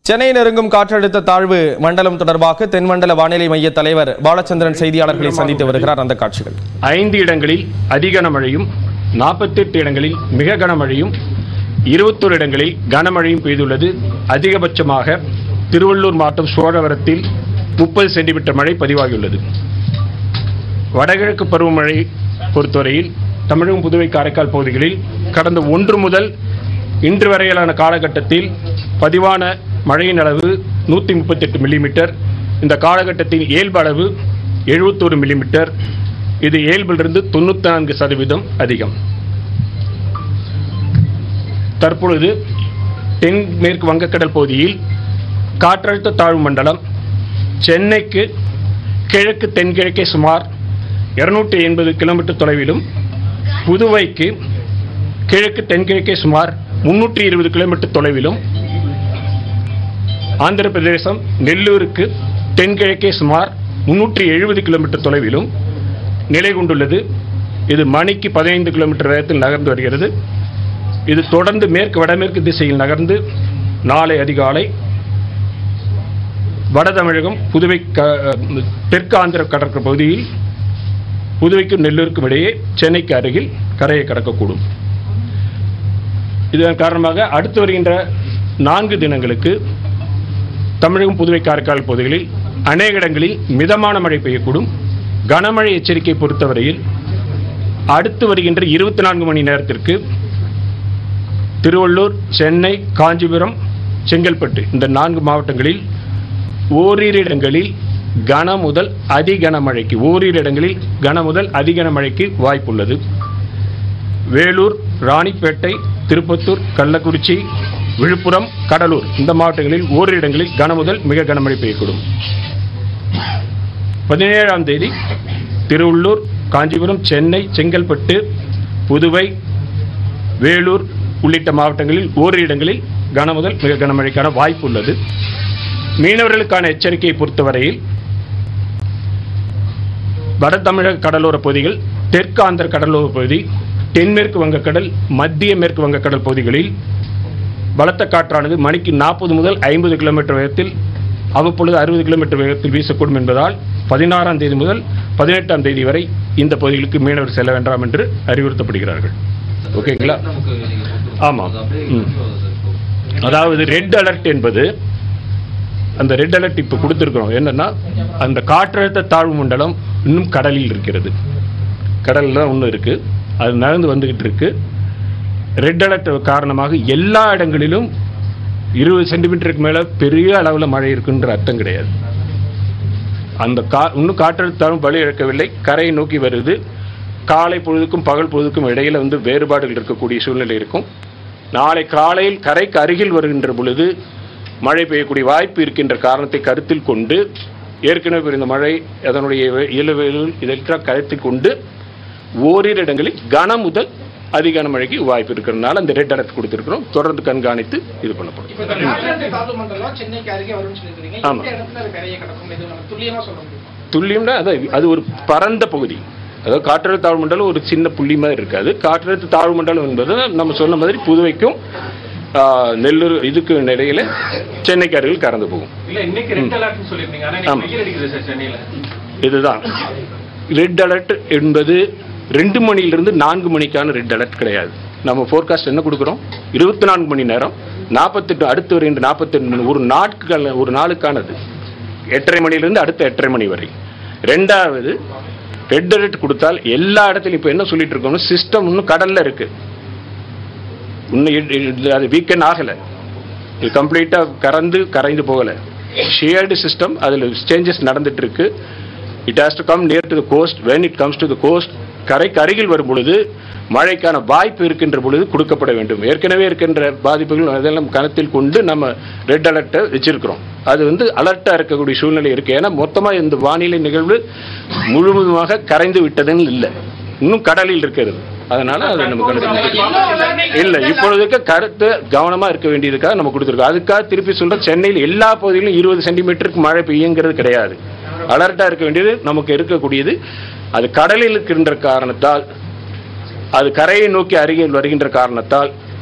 சென்னை நெருங்கும் காற்றழுத்த தாழ்வு மண்டலம் தொடர்பாக தென்மண்டல வானிலை மைய தலைவர் பாலச்சந்திரன் செய்தியாளர்களை சந்தித்து வருகிறார் அந்த காட்சிகள் ஐந்து இடங்களில் அதி கனமழையும் நாற்பத்தெட்டு இடங்களில் மிக கனமழையும் இருபத்தொரு இடங்களில் கனமழையும் பெய்துள்ளது அதிகபட்சமாக திருவள்ளூர் மாவட்டம் சோழவரத்தில் முப்பது சென்டிமீட்டர் மழை பதிவாகியுள்ளது வடகிழக்கு பருவமழை பொறுத்தவரையில் தமிழகம் புதுவை காரைக்கால் பகுதிகளில் கடந்த ஒன்று முதல் இன்று வரையிலான காலகட்டத்தில் பதிவான மழையின் அளவு நூற்றி முப்பத்தெட்டு மில்லிமீட்டர் இந்த காலகட்டத்தின் இயல்பு அளவு எழுபத்தோரு மில்லிமீட்டர் இது இயல்பிலிருந்து தொண்ணூற்றி நான்கு சதவீதம் அதிகம் தற்பொழுது தென்மேற்கு வங்கக்கடல் பகுதியில் காற்றழுத்த தாழ்வு மண்டலம் சென்னைக்கு கிழக்கு தென்கிழக்கே சுமார் இருநூற்றி எண்பது கிலோமீட்டர் தொலைவிலும் புதுவைக்கு கிழக்கு தென்கிழக்கே சுமார் முன்னூற்றி இருபது கிலோமீட்டர் தொலைவிலும் ஆந்திர பிரதேசம் நெல்லூருக்கு தென்கிழக்கே சுமார் முன்னூற்றி எழுபது கிலோமீட்டர் தொலைவிலும் நிலை கொண்டுள்ளது இது மணிக்கு பதினைந்து கிலோமீட்டர் வேகத்தில் நகர்ந்து வருகிறது இது தொடர்ந்து மேற்கு வடமேற்கு திசையில் நகர்ந்து நாளை அதிகாலை வட தமிழகம் புதுவை க- தெற்கு ஆந்திர கடற்கரை பகுதியில் புதுவைக்கும் நெல்லூருக்கும் இடையே சென்னைக்கு அருகில் கரையை கடக்கக்கூடும் இதன் காரணமாக அடுத்து வருகின்ற நான்கு தினங்களுக்கு தமிழகம் புதுவை காரைக்கால் பகுதிகளில் அநேக இடங்களில் மிதமான மழை பெய்யக்கூடும் கனமழை எச்சரிக்கை பொறுத்தவரையில் அடுத்து வருகின்ற இருபத்தி நான்கு மணி நேரத்திற்கு திருவள்ளூர் சென்னை காஞ்சிபுரம் செங்கல்பட்டு இந்த நான்கு மாவட்டங்களில் ஓரிரு இடங்களில் கன முதல் அதி கனமழைக்கு ஓரிரு இடங்களில் கன முதல் அதி கனமழைக்கு வாய்ப்புள்ளது வேலூர் ராணிப்பேட்டை திருப்பத்தூர் கள்ளக்குறிச்சி விழுப்புரம் கடலூர் இந்த மாவட்டங்களில் ஓரிரு இடங்களில் கன முதல் மிக கனமழை பெய்யக்கூடும் பதினேழாம் தேதி திருவள்ளூர் காஞ்சிபுரம் சென்னை செங்கல்பட்டு புதுவை வேலூர் உள்ளிட்ட மாவட்டங்களில் ஓரிரு இடங்களில் கன முதல் மிக கனமழைக்கான வாய்ப்பு உள்ளது மீனவர்களுக்கான எச்சரிக்கையை பொறுத்தவரையில் வட தமிழக கடலோர பகுதிகள் தெற்கு ஆந்திர கடலோர பகுதி தென்மேற்கு வங்கக்கடல் மத்திய மேற்கு வங்கக்கடல் பகுதிகளில் பலத்த காற்றானது மணிக்கு நாற்பது முதல் ஐம்பது கிலோமீட்டர் வேகத்தில் அவ்வப்பொழுது அறுபது கிலோமீட்டர் வேகத்தில் வீசக்கூடும் என்பதால் பதினாறாம் தேதி முதல் பதினெட்டாம் தேதி வரை இந்த பகுதிகளுக்கு மீனவர் செல்ல வேண்டாம் என்று அறிவுறுத்தப்படுகிறார்கள் ஓகேங்களா ஆமாம் ம். அதாவது ரெட் அலர்ட் என்பது அந்த ரெட் அலர்ட் இப்போ கொடுத்துருக்குறோம் என்னன்னா அந்த காற்றழுத்த தாழ்வு மண்டலம் இன்னும் கடலில் இருக்கிறது கடலில் தான் இன்னும் இருக்கு அது நகர்ந்து வந்துகிட்டு இருக்கு ரெட் அலர்ட் காரணமாக எல்லா இடங்களிலும் இருபது சென்டிமீட்டருக்கு மேலே பெரிய அளவில் மழை இருக்குன்ற அர்த்தம் கிடையாது அந்த கா இன்னும் காற்றழுத்த தாழ்வு வலி இழக்கவில்லை கரையை நோக்கி வருது காலை பொழுதுக்கும் பகல் பொழுதுக்கும் இடையில வந்து வேறுபாடுகள் இருக்கக்கூடிய சூழ்நிலை இருக்கும் நாளை காலையில் கரைக்கு அருகில் வருகின்ற பொழுது மழை பெய்யக்கூடிய வாய்ப்பு இருக்கின்ற காரணத்தை கருத்தில் கொண்டு ஏற்கனவே பெய்த மழை அதனுடைய இயல்புகள் இதெல்லாம் கருத்தில் கொண்டு ஓரிரு இடங்களில் கன முதல் அதிகான மழைக்கு வாய்ப்பு இருக்கிறதுனால அந்த ரெட் அலர்ட் கொடுத்திருக்கிறோம் தொடர்ந்து கண்காணித்து இது பண்ணப்படும் இப்ப இந்த காற்றழுத்த தாழ்வு மண்டலம் சென்னைக்கு அருகே வரும்னு சொல்லிருக்கீங்க ஆமா. இந்த இடத்துல அது கரையை கடக்கும் இது நம்ம துல்லியமா சொல்ல முடியும் துல்லியம்னா அது அது ஒரு பரந்த பகுதி அதாவது காற்றழுத்த தாழ்வு மண்டலம் ஒரு சின்ன புள்ளி மாதிரி இருக்காது காற்றழுத்த தாழ்வு மண்டலம் என்பது நம்ம சொன்ன மாதிரி புதுவைக்கும் ஆ, நெல்லூர் இதுக்கு இடையில சென்னைக்கு அருகில் கறந்து போகும் இல்ல இன்னைக்கு ரெட் அலர்ட்னு சொல்லிருந்தீங்க ஆனா ஆமா. இன்னைக்கு வெயில் அடிக்குது சார் சென்னையில இதுதான் ரெட் அலர்ட் என்பது ரெண்டு மணியிலிருந்து நான்கு மணிக்கான ரெட் அலர்ட் கிடையாது நம்ம ஃபோர்காஸ்ட் என்ன கொடுக்குறோம் இருபத்தி நான்கு மணி நேரம் நாற்பத்தெட்டு அடுத்து வருகின்ற நாற்பத்தெட்டு மணி ஒரு நாட்கள் ஒரு நாளுக்கானது எட்டரை மணியிலிருந்து அடுத்த எட்டரை மணி வரை ரெண்டாவது ரெட் அலர்ட் கொடுத்தால் எல்லா இடத்துலையும் இப்போ என்ன சொல்லிட்டு இருக்கோம்னா சிஸ்டம் இன்னும் கடல்ல இருக்கு இன்னும் இது- இது- அது வீக்கெண்ட் ஆகலை இது கம்ப்ளீட்டாக கறந்து கரைந்து போகலை ஷேர்டு சிஸ்டம் அதில் சேஞ்சஸ் நடந்துட்டு இருக்கு it has to come near to the coast when it comes to the coast கரைக்கு அருகில் வரும் பொழுது மழைக்கான வாய்ப்பு இருக்கின்ற பொழுது கொடுக்கப்பட வேண்டும் ஏற்கனவே இருக்கின்ற பாதிப்புகள் அதெல்லாம் கணத்தில் கொண்டு நம்ம ரெட் அலர்ட்டை வச்சிருக்கிறோம் அது வந்து அலர்ட்டாக இருக்கக்கூடிய சூழ்நிலை இருக்கு ஏன்னா மொத்தமாக இந்த வானிலை நிகழ்வு முழுவதுமாக கரைந்து விட்டதுன்னு இல்லை இன்னும் கடலில் இருக்கிறது அதனால அது நம்ம கணக்கு இல்ல இப்பொழுதுக்கு கருத்து கவனமா இருக்க வேண்டியதுக்காக நம்ம கொடுத்துருக்கோம் அதுக்காக திருப்பி சொல்றோம் சென்னையில் எல்லா பகுதியிலும் இருபது சென்டிமீட்டருக்கு மழை பெய்யுங்கிறது கிடையாது அலர்ட்டா இருக்க வேண்டியது நமக்கு இருக்கக்கூடியது அது கடலில் இருக்கின்ற காரணத்தால் அது கரையை நோக்கி அருகில் வருகின்ற காரணத்தால்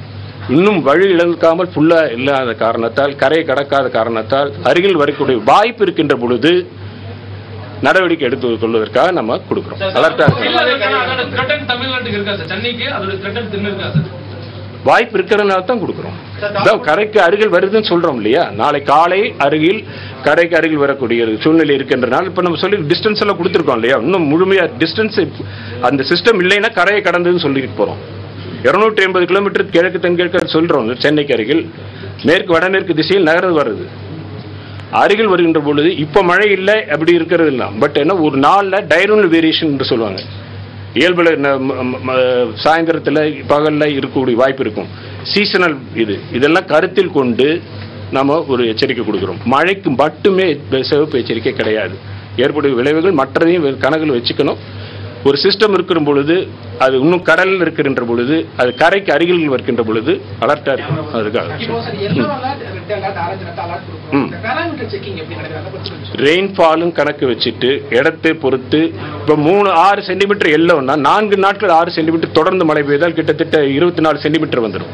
இன்னும் வழி இழக்காமல் ஃபுல்லா இல்லாத காரணத்தால் கரையை கடக்காத காரணத்தால் அருகில் வரக்கூடிய வாய்ப்பு இருக்கின்ற பொழுது நடவடிக்கை எடுத்து கொள்வதற்காக நம்ம கொடுக்குறோம் அலர்ட்டா இல்ல, இருக்கணும் அதற்கான அதோட threaten தமிழ்நாட்டுக்கு இருக்கா சார் சென்னைக்கு அதோட threaten தின்னு இருக்கா சார் வாய்ப்பு இருக்கிறதுனால தான் கொடுக்குறோம் அதான் கரைக்கு அருகில் வருதுன்னு சொல்றோம் இல்லையா நாளை காலை அருகில் கரைக்கு அருகில் வரக்கூடிய ஒரு சூழ்நிலை இருக்கின்றனால இப்போ நம்ம சொல்லி டிஸ்டன்ஸ் எல்லாம் கொடுத்துருக்கோம் இல்லையா இன்னும் முழுமையா டிஸ்டன்ஸ் அந்த சிஸ்டம் இல்லைன்னா கரையை கடந்ததுன்னு சொல்லிட்டு போறோம் இருநூற்றி எண்பது கிலோமீட்டர் கிழக்கு தென்கிழக்கு சொல்றோம் சென்னைக்கு அருகில் மேற்கு வடமேற்கு திசையில் நகர்ந்து வருது அருகில் வருகின்ற பொழுது இப்போ மழை இல்லை அப்படி இருக்கிறது இல்லை பட் என்ன ஒரு நாளில் டைரோனல் வேரியேஷன் என்று சொல்லுவாங்க இயல்பில் சாயந்தரத்தில் பகலில் இருக்கக்கூடிய வாய்ப்பு இருக்கும் சீசனல் இது இதெல்லாம் கருத்தில் கொண்டு நம்ம ஒரு எச்சரிக்கை கொடுக்குறோம் மழைக்கு மட்டுமே சிவப்பு எச்சரிக்கை கிடையாது ஏற்படும் விளைவுகள் மற்றதையும் கணக்கில் வச்சுக்கணும் ஒரு சிஸ்டம் இருக்கிற பொழுது அது இன்னும் கடலில் இருக்கின்ற பொழுது அது கரைக்கு அருகில் வருகின்ற பொழுது அலர்ட்டா இருக்கும் அதுக்காக இப்போ sir yellow alert red alert orange alert alert கொடுக்குறோம் இந்த பேராமீட்டர் செக்கிங் எப்படி நடக்குது அதை பத்தி கொஞ்சம் சொல்லுங்க. ரெயின்ஃபாலும் கணக்கு வச்சுட்டு இடத்தை பொறுத்து இப்போ மூணு ஆறு சென்டிமீட்டர் எல்லோன்னா நான்கு நாட்கள் ஆறு சென்டிமீட்டர் தொடர்ந்து மழை பெய்தால் கிட்டத்தட்ட இருபத்தி நாலு சென்டிமீட்டர் வந்துடும்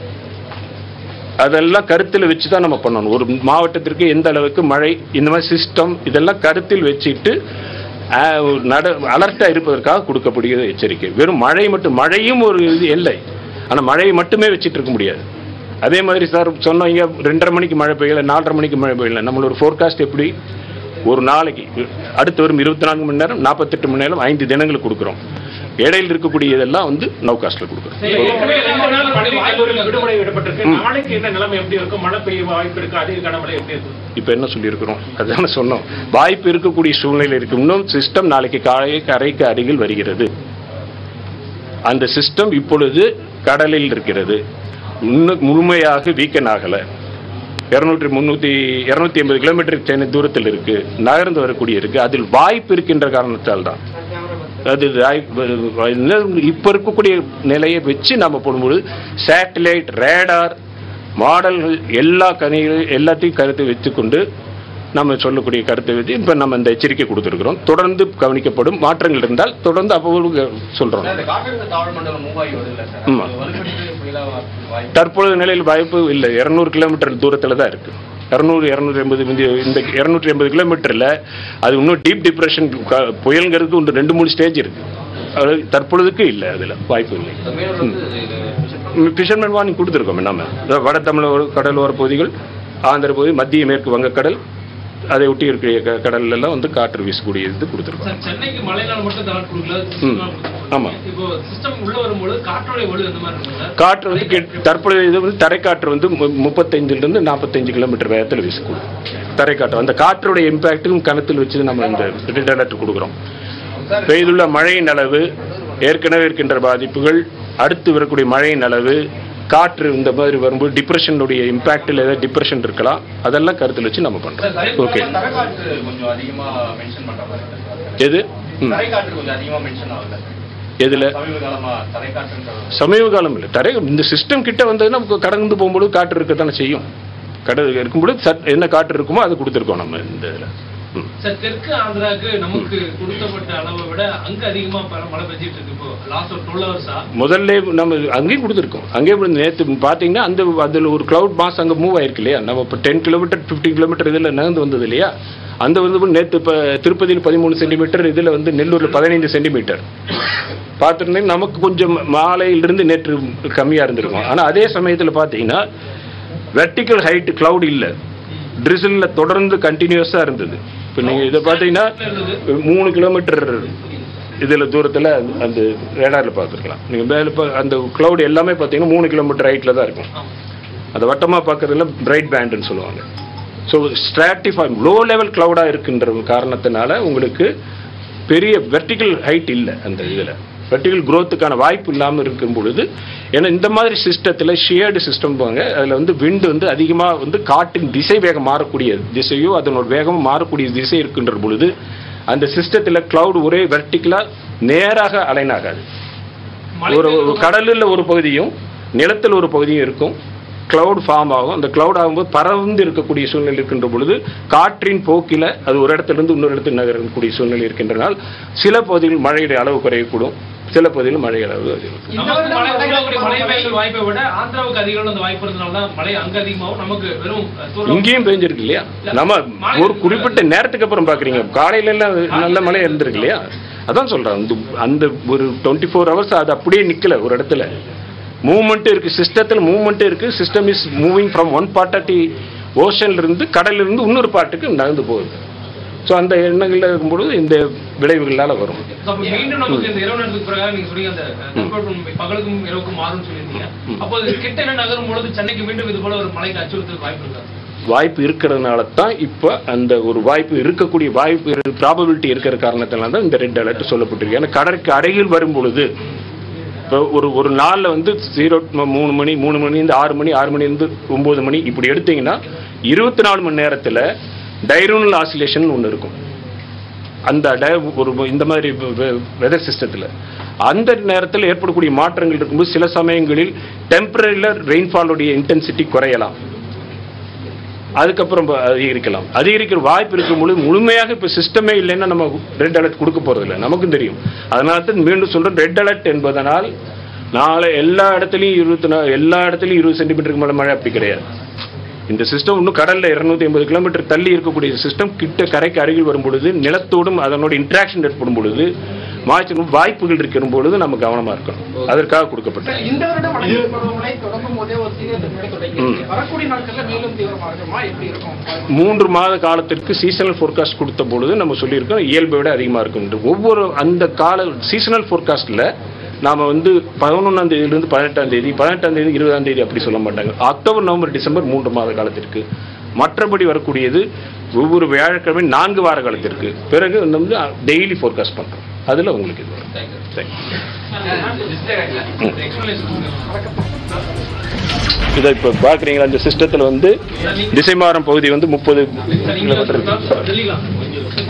அதெல்லாம் கருத்தில் வச்சு தான் நம்ம பண்ணணும் ஒரு மாவட்டத்திற்கு எந்த அளவுக்கு மழை இந்த மாதிரி சிஸ்டம் இதெல்லாம் கருத்தில் வச்சுட்டு ஆஹ், ஒரு நட அலர்ட்டாக இருப்பதற்காக கொடுக்கப்படுகிற எச்சரிக்கை வெறும் மழை மட்டும் மழையும் ஒரு இது எல்லை ஆனால் மழையை மட்டுமே வச்சுட்டு இருக்க முடியாது அதே மாதிரி சார் சொன்னீங்க ரெண்டரை மணிக்கு மழை பெய்யல நாலரை மணிக்கு மழை பெய்யல நம்மளோட ஃபோர்காஸ்ட் எப்படி ஒரு நாளைக்கு அடுத்து வரும் இருபத்தி நான்கு மணி நேரம் நாற்பத்தெட்டு மணி நேரம் ஐந்து தினங்களுக்கு கொடுக்குறோம் இடையில் இருக்கக்கூடிய இதெல்லாம் வந்து நோ காஸ்ட்ல கொடுக்குறோம் ஏற்கனவே ரெண்டு நாள் பள்ளி கல்லூரிகள் விடுமுறை விடப்பட்டிருக்கு நாளைக்கு என்ன நிலைமை எப்படி இருக்கும் மழை பெய்ய வாய்ப்பு இருக்கு அதிக கனமழை எப்படி இருக்கும் இப்போ என்ன சொல்லியிருக்கிறோம் அதுதானே சொன்னோம் வாய்ப்பு இருக்கக்கூடிய சூழ்நிலை இருக்கு இன்னும் சிஸ்டம் நாளைக்கு காலை கரைக்கு அருகில் வருகிறது அந்த சிஸ்டம் இப்பொழுது கடலில் இருக்கிறது இன்னும் முழுமையாக வீக்கன் ஆகலை இரநூற்றி முந்நூற்றி இரநூத்தி எண்பது கிலோமீட்டர் சென்னை தூரத்தில் இருக்கு நகர்ந்து வரக்கூடிய இருக்கு அதில் வாய்ப்பு இருக்கின்ற காரணத்தால் தான் அது இப்போ இருக்கக்கூடிய நிலையை வச்சு நம்ம போடும்போது சேட்டலைட் ரேடார் மாடல்கள் எல்லா கணிகளும் எல்லாத்தையும் கருத்தை வச்சுக்கொண்டு நம்ம சொல்லக்கூடிய கருத்தை வச்சு இப்போ நம்ம இந்த எச்சரிக்கை கொடுத்துருக்குறோம் தொடர்ந்து கவனிக்கப்படும் மாற்றங்கள் இருந்தால் தொடர்ந்து அப்போ சொல்கிறோம் இந்த காற்றழுத்த தாழ்வு மண்டலம் மூவ் ஆகி வருது இல்ல சார் ஆமா. அது வலுப்பெற்று புயலா வாய்ப்பு தற்பொழுது நிலையில் வாய்ப்பு இல்லை இரநூறு கிலோமீட்டர் தூரத்தில் தான் இருக்கு இரநூறு இரநூற்றி எண்பது இந்த இரநூற்றி எண்பது கிலோமீட்டரில் அது இன்னும் டீப் டிப்ரெஷன் புயல்ங்கிறது ஒன்று ரெண்டு மூணு ஸ்டேஜ் இருக்கு அது தற்பொழுதுக்கு இல்லை அதில் வாய்ப்பு இல்லை ஃபிஷர்மேன் வார்னிங் கொடுத்துருக்கோம் நம்ம வட தமிழக கடலோர பகுதிகள் ஆந்திர பகுதி மத்திய மேற்கு வங்கக்கடல் அதை ஒட்டி இருக்கிற க- கடல்ல எல்லாம் வந்து காற்று வீசக்கூடிய இது கொடுத்துருக்கோம் சார் சென்னைக்கு மழைநாள் மட்டும் தளர்வு கொடுக்கல ம். system ஆ கொடுத்துருக்கோம். ஆமா. இப்போ சிஸ்டம் உள்ள வரும்போது காற்றோடைய ஒளி அந்த மாதிரி இருக்கும் சார் காற்று வந்து கிட்ட- தற்பொழுது இது வந்து தரைக்காற்று வந்து மு- முப்பத்தைந்துலேருந்து நாற்பத்தஞ்சு கிலோமீட்டர் வேகத்தில் வீசக்கூடும் தரைக்காற்று அந்த காற்றுடைய இம்பாக்டும் கணத்தில் வச்சு நம்ம இந்த ரெட் அலர்ட் கொடுக்குறோம் பெய்துள்ள மழையின் அளவு ஏற்கனவே இருக்கின்ற பாதிப்புகள் அடுத்து வரக்கூடிய மழையின் அளவு காற்று இந்த மாதிரி வரும்போது டிப்ரெஷனுடைய இம்பாக்டில் ஏதாவது டிப்ரெஷன் இருக்கலாம் அதெல்லாம் கருத்தில் வச்சு நம்ம பண்ணுறோம் ஓகே தரைக்காற்று கொஞ்சம் அதிகமா மென்ஷன் பண்ற மாதிரி இருக்கு சார். எது ம் தரைக்காற்று கொஞ்சம் அதிகமா மென்ஷன் ஆகல எதில் சமீப காலமா தரைக்காற்றுன்ற சமீப காலம் இல்லை தரை இந்த சிஸ்டம் கிட்ட வந்ததுன்னா நமக்கு கடந்து போகும்போது காற்று இருக்கத்தானே செய்யும் கடல் இருக்கும்போது சட் என்ன காற்று இருக்குமோ அதை கொடுத்துருக்கோம் நம்ம இந்த இதில் ம் சார் தெற்கு ஆந்திராக்கு நமக்கு கொடுக்கப்பட்ட அளவை விட அங்க அதிகமா பல மழை பெஞ்சிட்டு இருக்கு இப்போ லாஸ்ட் ஒரு டுவெல் ஹவர்ஸா முதல்ல நம்ம அங்கேயும் கொடுத்துருக்கோம் அங்கேயும் நேற்று பார்த்தீங்கன்னா அந்த அதில் ஒரு க்ளவுட் மாஸ் அங்கே மூவ் ஆயிருக்கு இல்லையா நம்ம இப்போ டென் கிலோமீட்டர் ஃபிஃப்டி கிலோமீட்டர் இதில் நகர்ந்து வந்தது இல்லையா அந்த வந்து நேற்று இப்போ திருப்பதியில் பதிமூணு சென்டிமீட்டர் இதில் வந்து நெல்லூரில் பதினைந்து சென்டிமீட்டர் பார்த்துருந்தீங்க நமக்கு கொஞ்சம் மாலையிலிருந்து நேற்று கம்மியாக இருந்திருக்கும் ஆனால் அதே சமயத்தில் பார்த்தீங்கன்னா வெர்டிக்கல் ஹைட் கிளவுட் இல்லை ட்ரிசிலில் தொடர்ந்து கண்டினியூஸாக இருந்தது இப்போ நீங்கள் இதை பார்த்தீங்கன்னா மூணு கிலோமீட்டர் இதில் தூரத்தில் அந்த ரேடாரில் பார்த்துருக்கலாம் நீங்கள் மேலே இப்போ அந்த cloud எல்லாமே பார்த்தீங்கன்னா மூணு கிலோமீட்டர் ஹைட்டில் தான் இருக்கும் அந்த வட்டமாக பார்க்கறதுல பிரைட் பேண்டுன்னு சொல்லுவாங்க ஸோ ஸ்ட்ராட்டிஃபை லோ லெவல் க்ளவுடாக இருக்கின்ற காரணத்தினால உங்களுக்கு பெரிய வெர்டிக்கல் ஹைட் இல்லை அந்த இதில் வெர்டிக்கல் growthக்கான வாய்ப்பு இல்லாமல் இருக்கும் பொழுது ஏன்னா இந்த மாதிரி சிஸ்டத்தில் ஷியர்டு சிஸ்டம் போங்க அதில் வந்து விண்டு வந்து அதிகமாக வந்து காற்றின் திசை வேகம் மாறக்கூடிய திசையோ அதனோட வேகமும் மாறக்கூடிய திசை இருக்கின்ற பொழுது அந்த சிஸ்டத்தில் cloud ஒரே வெர்டிக்கலாக நேராக அலைன் ஆகாது ஒரு ஒரு கடலில் ஒரு பகுதியும் நிலத்தில் ஒரு பகுதியும் இருக்கும் cloud ஃபார்ம் ஆகும் அந்த cloud ஆகும்போது பறந்து இருக்கக்கூடிய சூழ்நிலை இருக்கின்ற பொழுது காற்றின் போக்கில் அது ஒரு இடத்துல இருந்து இன்னொரு இடத்துக்கு நகரக்கூடிய சூழ்நிலை இருக்கின்றனால் சில பகுதிகளில் மழையுடைய அளவு குறையக்கூடும் சில பகுதிகளில் மழை அளவு அதிகம் நமக்கு மழை உருவாகக்கூடிய மழை பெய்யக்கூடிய வாய்ப்பை விட ஆந்திராவுக்கு அதிக அளவு அந்த வாய்ப்பு இருந்தனால தான் மழை அங்க அதிகமாகும் நமக்கு வெறும் அஹ், தூரம் இங்கேயும் பெஞ்சிருக்கு இல்லையா நம்ம ஒரு குறிப்பிட்ட நேரத்துக்கு அப்புறம் பாக்குறீங்க காலையில எல்லாம் நல்ல மழை இருந்திருக்கு இல்லையா அதான் சொல்றேன் அந்த அந்த ஒரு டுவெண்ட்டி ஃபோர் ஹவர்ஸ் அது அப்படியே நிக்கல ஒரு இடத்துல மூவ்மெண்ட் இருக்கு சிஸ்டத்தில் மூவ்மெண்ட் இருக்கு system is moving from one part of the ஓஷன்ல இருந்து கடல்ல இருந்து இன்னொரு பார்ட்டுக்கு நகர்ந்து போகுது ஸோ அந்த எண்ணங்கள்ல இருக்கும்பொழுது இந்த விளைவுகளால வரும் அப்ப மீண்டும் நமக்கு இந்த இரவு நேரத்துக்கு பிறகு நீங்க சொன்னீங்க அந்த அஹ், தட்பவெப்பம் பகலுக்கும் இரவுக்கும் மாறும்னு சொல்லியிருந்தீங்க அப்போ அது கிட்ட என்ன நகரும் பொழுது சென்னைக்கு மீண்டும் இது போல ஒரு மழைக்கு அச்சுறுத்தலுக்கு வாய்ப்பு இருக்கா வாய்ப்பு இருக்கிறதுனால தான் இப்போ அந்த ஒரு வாய்ப்பு இருக்கக்கூடிய வாய்ப்பு ப்ராபபிலிட்டி இருக்கிற காரணத்தினால தான் இந்த ரெட் அலர்ட் சொல்லப்பட்டிருக்கு ஏன்னா கடற்கு அருகில் வரும் பொழுது இப்போ ஒரு ஒரு நாளில் வந்து ஜீரோ மூணு மணி மூணு மணி இருந்து ஆறு மணி ஆறு மணிலேருந்து ஒம்பது மணி இப்படி எடுத்தீங்கன்னா இருபத்தி நாலு மணி நேரத்தில் டைரோனல் ஆசிலேஷன் ஒன்று இருக்கும் அந்த டய ஒரு இந்த மாதிரி வெதர் சிஸ்டத்தில் அந்த நேரத்தில் ஏற்படக்கூடிய மாற்றங்கள் இருக்கும்போது சில சமயங்களில் டெம்பரரியில் ரெயின்ஃபாலோடைய இன்டென்சிட்டி குறையலாம் அதுக்கப்புறம் ப- அதிகரிக்கலாம் அதிகரிக்கிற வாய்ப்பு இருக்கும் பொழுது முழுமையாக இப்போ சிஸ்டமே இல்லைன்னா நம்ம ரெட் அலர்ட் கொடுக்க போறதில்லை நமக்கும் தெரியும் அதனால தான் மீண்டும் சொல்றேன் ரெட் அலர்ட் என்பதனால் நாளை எல்லா இடத்துலையும் இருபத்தி நா எல்லா இடத்துலையும் இருபது சென்டிமீட்டருக்கு மேலே மழை அப்படி கிடையாது இந்த சிஸ்டம் இன்னும் கடல்ல இருநூத்தி ஐம்பது கிலோமீட்டர் தள்ளி இருக்கக்கூடிய சிஸ்டம் கிட்ட கரைக்கு அருகில் வரும் பொழுது நிலத்தோடும் அதனோட இன்ட்ராக்ஷன் ஏற்படும் பொழுது மாய்ச்சல் வாய்ப்புகள் இருக்கிற பொழுது நம்ம கவனமா இருக்கணும் அதற்காக கொடுக்கப்பட்டது இந்த வருடம் வடகிழக்கு பருவமழை தொடங்கும் போதே ஒரு சீரிய தன்மையோட தொடங்கி வரக்கூடிய நாட்கள்ல மேலும் தீவிரமா இருக்குமா எப்படி இருக்கும் மூன்று மாத காலத்திற்கு சீசனல் ஃபோர்காஸ்ட் கொடுத்த பொழுது நம்ம சொல்லியிருக்கோம் இயல்பை விட அதிகமாக இருக்கும் ஒவ்வொரு அந்த கால சீசனல் ஃபோர்காஸ்ட்டில் நாம வந்து பதினொன்றாம் தேதியிலிருந்து பதினெட்டாம் தேதி பதினெட்டாம் தேதி இருபதாம் தேதி அப்படி சொல்ல மாட்டாங்க அக்டோபர் நவம்பர் டிசம்பர் மூன்று மாத காலத்திற்கு மற்றபடி வரக்கூடியது ஒவ்வொரு வியாழக்கிழமை நான்கு வார காலத்திற்கு பிறகு வந்து டெய்லி ஃபோர்காஸ்ட் பண்ணுறோம் அதில் உங்களுக்கு இது வரும் Thank you. இதை இப்போ பார்க்குறீங்களா இந்த சிஸ்டத்தில் வந்து திசைமாறம் பகுதி வந்து முப்பது கிலோமீட்டர் இருக்கு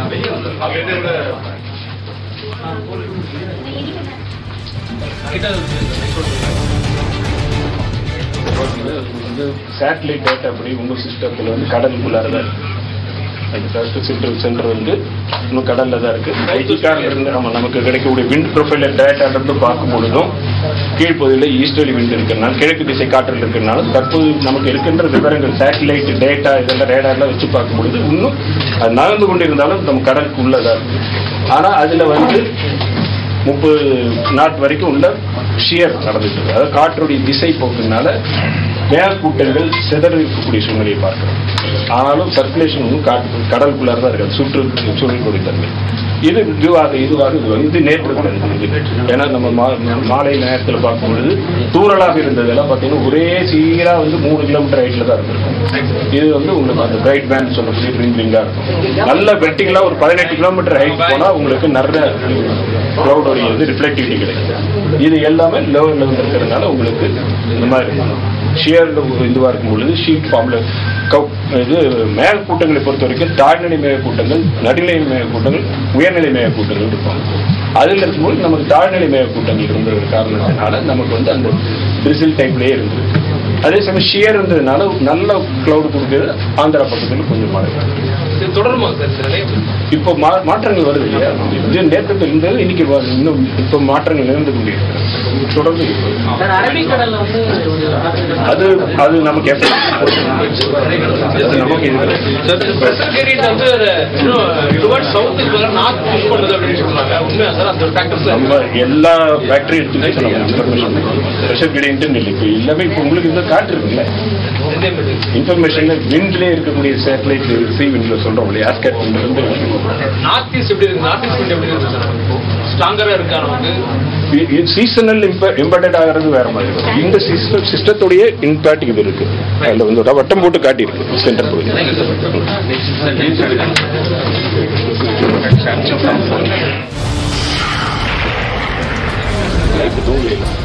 வந்து சேட்டலைட் டேட்டா அப்படி உங்கள் சிஸ்டத்தில் வந்து கடலுக்குள்ளார தான் இருக்கு அந்த ஃபர்ஸ்ட் சென்டர் சென்டர் வந்து இன்னும் கடல்ல தான் இருக்கு ஐடிகார்ல இருந்து நம்ம நமக்கு கிடைக்கக்கூடிய விண்ட் ப்ரொஃபைல் டேட்டால இருந்து பார்க்கும் பொழுதும் கீழ்ப்பகுதியில் ஈஸ்டர்லி விண்ட் இருக்கிறனால கிழக்கு திசை காற்றில் இருக்கிறனால தற்போது நமக்கு இருக்கின்ற விவரங்கள் சேட்டலைட் டேட்டா இதெல்லாம் ரேடார்லாம் வச்சு பார்க்கும் பொழுது இன்னும் அது நகர்ந்து கொண்டு இருந்தாலும் நம்ம கடலுக்கு உள்ளதா இருக்கு ஆனா அதுல வந்து முப்பது நாட் வரைக்கும் உள்ள ஷியர் நடந்துட்டு இருக்கு அதாவது காற்றுடைய திசை போக்குனால மேற்கூட்டங்கள் சிதறி இருக்கக்கூடிய சூழ்நிலையை பார்க்கிறோம் ஆனாலும் சர்க்குலேஷன் ஒன்றும் காட்டு கடலுக்குள்ளார தான் இருக்காது சுற்று சூழக்கூடிய தன்மை இது இதுவாக இதுவாக இதுவாக இது நேற்று நடந்தது. ஏன்னா நம்ம மா- மாலை நேரத்தில் பார்க்கும் பொழுது தூரலாக இருந்ததெல்லாம் பார்த்தீங்கன்னா ஒரே சீராக வந்து மூணு கிலோமீட்டர் ஹைட்டில் தான் இருந்திருக்கும் இது வந்து உங்களுக்கு அந்த பிரைட் பேண்ட் சொல்லக்கூடிய ரிங் ரிங்காக இருக்கும் நல்ல வெர்டிகலாக ஒரு பதினெட்டு கிலோமீட்டர் ஹைட் போனால் உங்களுக்கு நிறைய க்ளவுடோடைய வந்து ரிஃப்ளெக்டிவிட்டி கிடைக்கும் இது எல்லாமே லோ லெவல் இருக்கிறதுனால உங்களுக்கு இந்த மாதிரி ஷியர் இதுவாக இருக்கும் பொழுது ஷீட் ஃபார்மில் கவ் இது மேல் கூட்டங்களை பொறுத்த வரைக்கும் தாழ்நிலை மேக கூட்டங்கள் நடுநிலை மேக கூட்டங்கள் உயர்நிலை மேக கூட்டங்கள் இருக்கும் அதில் இருக்கும்போது நமக்கு தாழ்நிலை மேக கூட்டங்கள் இருந்த காரணத்தினால நமக்கு வந்து அந்த பிரிசில் டைப்லேயே இருந்தது அதே சமயம் ஷியர் இருந்ததுனால நல்ல க்ளவுட் கொடுக்குறது ஆந்திரா பக்கத்தில் கொஞ்சம் மழை இது தொடருமா சார் இந்த நிலை இப்போ மா- மாற்றங்கள் வருது இல்லையா இது நேற்றத்தில் இருந்தது இன்னைக்கு வ- இன்னும் இப்போ மாற்றங்கள் நிகழ்ந்து கொண்டிருக்கிறது தொடர்ந்து இருக்கு. அரபிக்கடல்ல வந்து ஒரு அது அது நமக்கு எப்ப அது நமக்கு இது பிரஷர் கிரேடியன்ட் வந்து டுவர்ட் சவுத்துக்கு பதிலா நார்த் புஷ் பண்ணுது அப்படின்னு சொல்றாங்க உண்மையா சார் அந்த ஃபேக்டர்ஸ் நம்ம எல்லா ஃபேக்டரி எடுத்து நம்ம இன்ஃபர்மேஷன் ப்ரெஷர் கிரேடியன்ட் இல்லை இப்போ எல்லாமே இப்போ உங்களுக்கு இந்த காட்டு இருக்குல்ல இன்ஃபர்மேஷன் விண்ட்லேயே இருக்கக்கூடிய சேட்டலைட் சி விண்ட்ல சொல்றோம் இல்லையா ஆஸ்கேட் வந்து நார்த் ஈஸ்ட் எப்படி இருக்கு நார்த் ஈஸ்ட் எப்படி இருக்கு சார் இப்போ ஸ்ட்ராங்கரா இருக்கா நமக்கு சீசனல் இம்பர்டட் ஆகிறது வேற மாதிரி இருக்கும். இந்த சிஸ்டம் சிஸ்டத்துடைய இம்பாக்ட் இது இருக்கு அதில் வந்து ஒரு வட்டம் போட்டு காட்டியிருக்கு சென்டர் பகுதி லைட் தூங்கி